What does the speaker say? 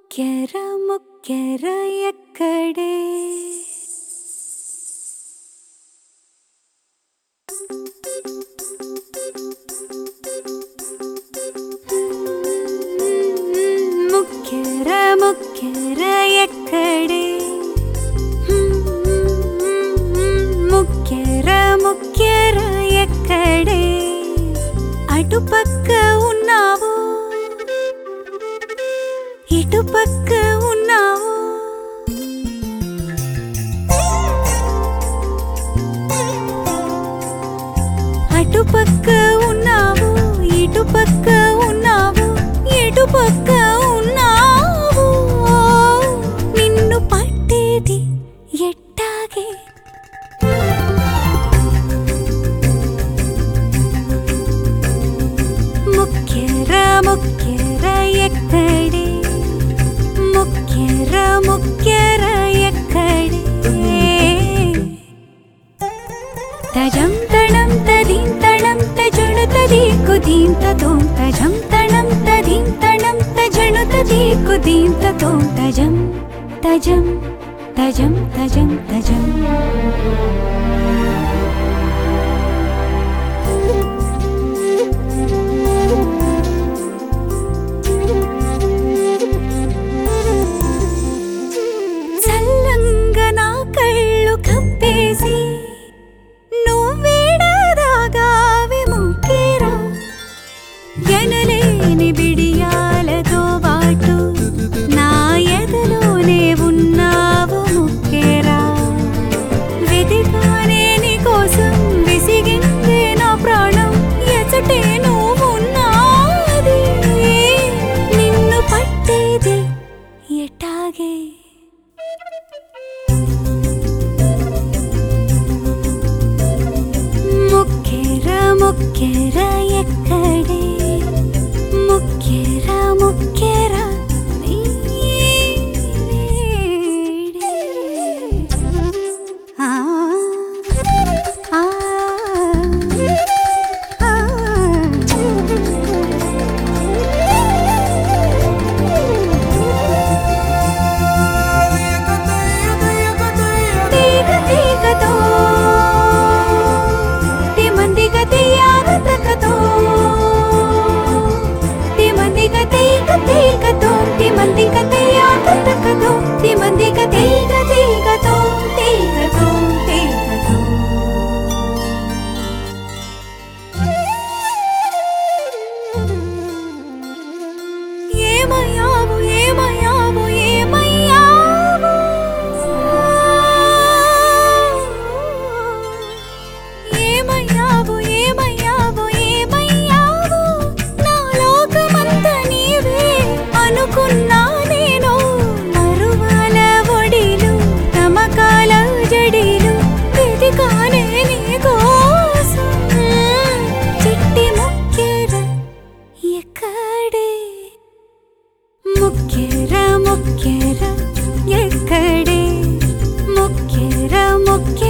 ముక్కెర ముక్కెర ఎక్కడే ముక్కెర ముక్కెర ఎక్కడే ముక్కెర ముక్కెర ఎక్కడే అటుపక్క ఉన్నావు ఇటుపక్క ఉన్నావు అటుపక్క ఉన్నావు ఇటుపక్క ఉన్నావు ఎటుపక్క ఉన్నావు నిన్ను పట్టేది ఎట్టాగే ముఖ్యర ముఖ్యర ఎక్కడే ముఖ్యర ముఖ్యర ఎక్కడే తజం తణం తదీం తణం తజణు తదీకు దీం తతోం తజం తణం తదీం తణం తజణు తదీకు దీం తతోం తజం తజం తజం తజం తజం చల్లంగా నా కళ్ళు కప్పేసి నువ్వేడదాగావి ముక్కేరా ఎనలేని బిడియాలతో పాటు నా ఎదలోనే ఉన్నావు ముక్కేరా వెతికానే నీ కోసం విసిగిందే నా ప్రాణం ఎచటే నువ్వున్నాది నిన్ను పట్టేది ఎటాగే ముక్కెర ముక్కెర ఎక్కడే ముక్కెర ముక్కెర నీడే. ఆ, ఆ, ఆ. తీగ తీగతో తిమందిగ తీయాగ తకతో తిమందిగ తీగ తీగతో తిమందిగ తీయాగ తకతో తిమందిగ తీగ తీగతో తీగతో తీగతో ఏమయ్యావు ఏమయ్యావు ఏమయ్యావు ఏమయ్యావు ఏమయ్యావు ఏమయ్యావు నా లోకమంతా నీవే అనుకున్నా నేను మరువాల ఒడిలు తమకాల జడిలు వెతికానే నీ కోసం చిట్టి ముక్కెర ఎక్కడే ముక్కెర ముక్కెర ఎక్కడే ముక్కెర ముక్కెర